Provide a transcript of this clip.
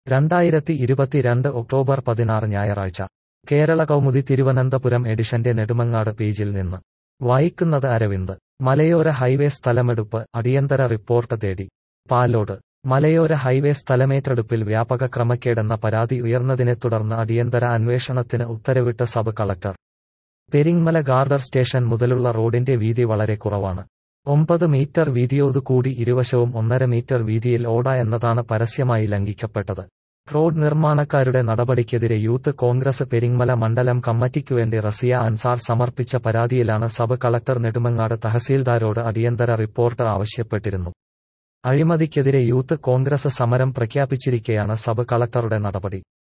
രണ്ടായിരത്തി ഇരുപത്തിരണ്ട് ഒക്ടോബർ പതിനാറ് ഞായറാഴ്ച കേരള കൗമുദി തിരുവനന്തപുരം എഡിഷന്റെ നെടുമങ്ങാട് പേജിൽ നിന്ന് വായിക്കുന്നത് അരവിന്ദ് മലയോര ഹൈവേ സ്ഥലമെടുപ്പ് അടിയന്തര റിപ്പോർട്ട് തേടി പാലോട് മലയോര ഹൈവേ സ്ഥലമേറ്റെടുപ്പിൽ വ്യാപക ക്രമക്കേടെന്ന പരാതി ഉയർന്നതിനെ തുടർന്ന് അടിയന്തര അന്വേഷണത്തിന് ഉത്തരവിട്ട സബ് കളക്ടർ പെരിങ്മല ഗാർഡർ സ്റ്റേഷൻ മുതലുള്ള റോഡിന്റെ വീതി വളരെ കുറവാണ് ഒമ്പത് മീറ്റർ വീതിയോടുകൂടി ഇരുവശവും ഒന്നര മീറ്റർ വീതിയിൽ ഓട എന്നതാണ് പരസ്യമായി ലംഘിക്കപ്പെട്ടത് റോഡ് നിർമ്മാണക്കാരുടെ നടപടിക്കെതിരെ യൂത്ത് കോൺഗ്രസ് പെരിങ്മല മണ്ഡലം കമ്മിറ്റിക്കുവേണ്ടി റസിയ അൻസാർ സമർപ്പിച്ച പരാതിയിലാണ് സബ് കളക്ടർ നെടുമങ്ങാട് തഹസീൽദാരോട് അടിയന്തര റിപ്പോർട്ട് ആവശ്യപ്പെട്ടിരുന്നു അഴിമതിക്കെതിരെ യൂത്ത് കോൺഗ്രസ് സമരം പ്രഖ്യാപിച്ചിരിക്കെയാണ് സബ് കളക്ടറുടെ നടപടി